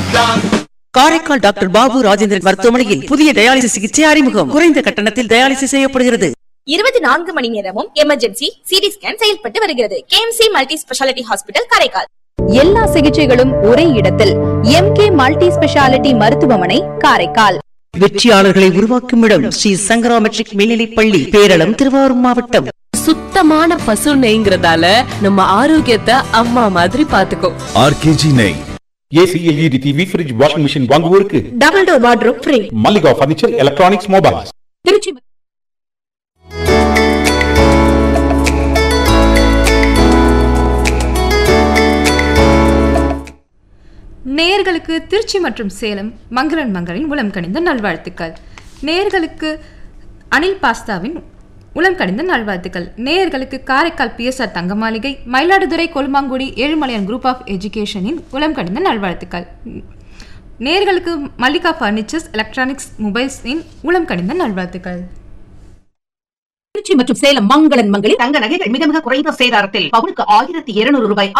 Karaikal doctor Babu Rajendran மருத்துவமனையில் புதிய dialysis சிகிச்சை அறிமுகம் குறைந்த கட்டணத்தில் டயாலிசிஸ் செய்யப்படுகிறது இருபத்தி நான்கு மணி நேரமும் எமர்ஜென்சி சிடி ஸ்கேன் செயல்பட்டு வருகிறது KMC multi speciality hospital Karaikal எல்லா சிகிச்சைகளும் ஒரே இடத்தில் எம்கே மல்டி ஸ்பெஷாலிட்டி மருத்துவமனை காரைக்கால் வெற்றியாளர்களை உருவாக்கும் இடம் ஸ்ரீ சங்கரா மெட்ரிக் மேல்நிலைப் பள்ளி பேரளம் திருவாரூர் மாவட்டம் சுத்தமான பசு நெய்ங்கிறதால நம்ம ஆரோக்கியத்தை அம்மா மாதிரி பாத்துக்கோ ஆர்கேஜி நெய் AC LED TV fridge washing machine வாங்குவோருக்கு double door wardrobe free Mallika furniture electronics mobiles Tiruchi நேயர்களுக்கு திருச்சி மற்றும் சேலம் மங்களன் மங்களின் உளம் கணிந்த நல்வாழ்த்துக்கள் நேயர்களுக்கு அனில் பாஸ்தாவின் உளம் கணிந்த நல்வாழ்த்துக்கள் நேயர்களுக்கு Karaikal BSR Thanga Maligai Mayiladuthurai Kolmangudi Ezhumalaiyan group of எஜுகேஷனின் உளம் கணிந்த நல்வாழ்த்துக்கள் நேயர்களுக்கு மல்லிகா ஃபர்னிச்சர்ஸ் எலக்ட்ரானிக்ஸ் மொபைல்ஸின் உளம் கணிந்த நல்வாழ்த்துக்கள் திருச்சி மற்றும் சேலம் மங்களன் மங்களில் தங்க நகைகள் மிக மிக குறைந்த சேதாரத்தில் பவுனுக்கு ஆயிரத்தி இருநூறு ரூபாய்